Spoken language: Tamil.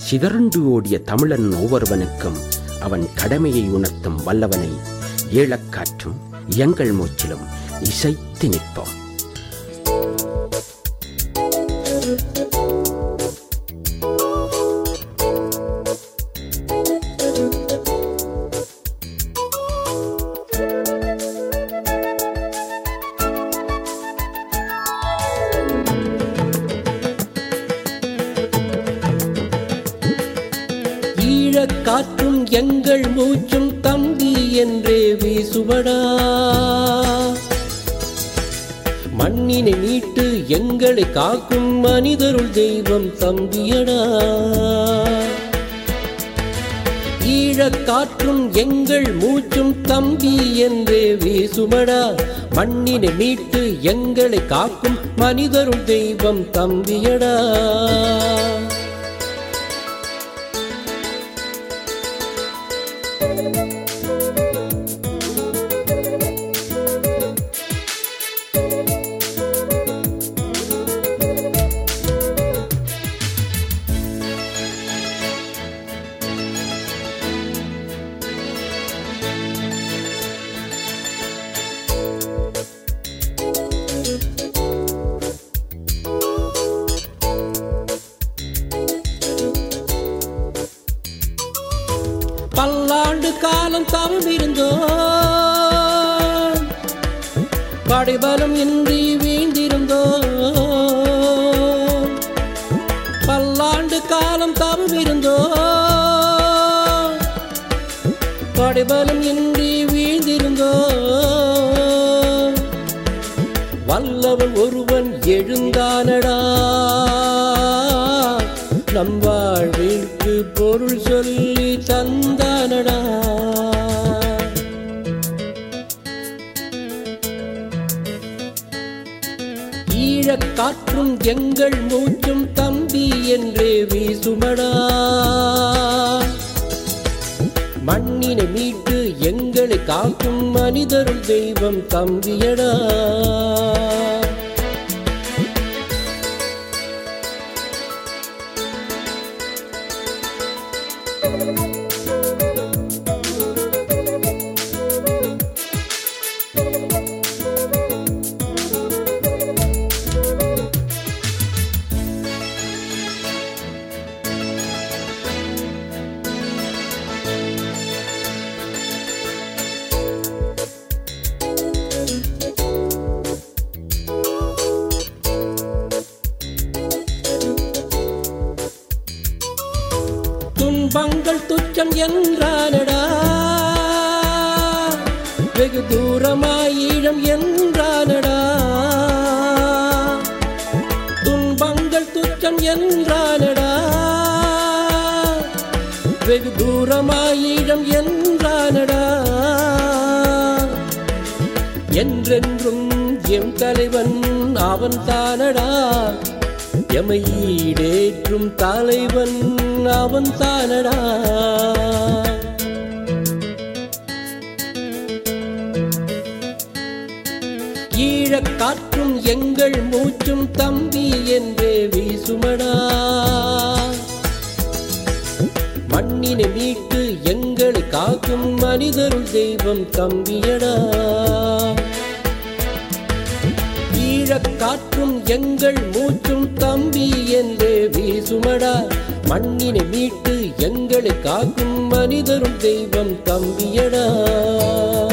சிதறண்டு ஓடிய தமிழன் ஒவ்வொருவனுக்கும் அவன் கடமையை உணர்த்தும் வல்லவனை ஏழக்காற்றும் எங்கள் மூச்சிலும் இசைத்து நிற்போம் ஈழக் காற்றும் எங்கள் மூச்சும் தம்பி என்றே வீசுவடா மண்ணினை மீட்டு எங்களை காக்கும் மனிதருள் தெய்வம் தம்பியடா ஈழக் காற்றும் எங்கள் மூச்சும் தம்பி என்றே வீசுமடா மண்ணினை மீட்டு எங்களை காக்கும் மனிதருள் தெய்வம் தம்பியடா பல்லாண்டு காலம் தவம் இருந்தோம் படைபலம் இன்றி வீழ்ந்திருந்தோம் பல்லாண்டு காலம் தவம் இருந்தோம் படைபலம் இன்றி வீழ்ந்திருந்தோம் வல்லவன் ஒருவன் எழுந்தானடா நம் வாழ்விற்கு பொருள் சொல்லி தந்தானடா ஈழக் காற்றும் எங்கள் மூச்சும் தம்பி என்றே வீசுமடா மண்ணினை மீட்டு எங்களை காக்கும் மனிதருள் தெய்வம் தம்பியடா துன்பங்கள் துச்சம் என்றானடா வெகு தூரமாயிடம் என்றானடா துன்பங்கள் துச்சம் என்றானடா வெகு தூரமாயிடம் என்றானடா என்றென்றும் எம் தலைவன் அவன் தானடா எமை ஈடேற்றும் தலைவன் அவன் தானடா ஈழக் காற்றும் எங்கள் மூச்சும் தம்பி என்றே வீசுமடா மண்ணினை மீட்டு எங்களை காக்கும் மனிதருள் தெய்வம் தம்பியடா ஈழக் காற்றும் எங்கள் மூச்சும் தம்பி என்றே வீசுமடா மண்ணினை மீட்டு எங்களை காக்கும் மனிதரும் தெய்வம் தம்பியடா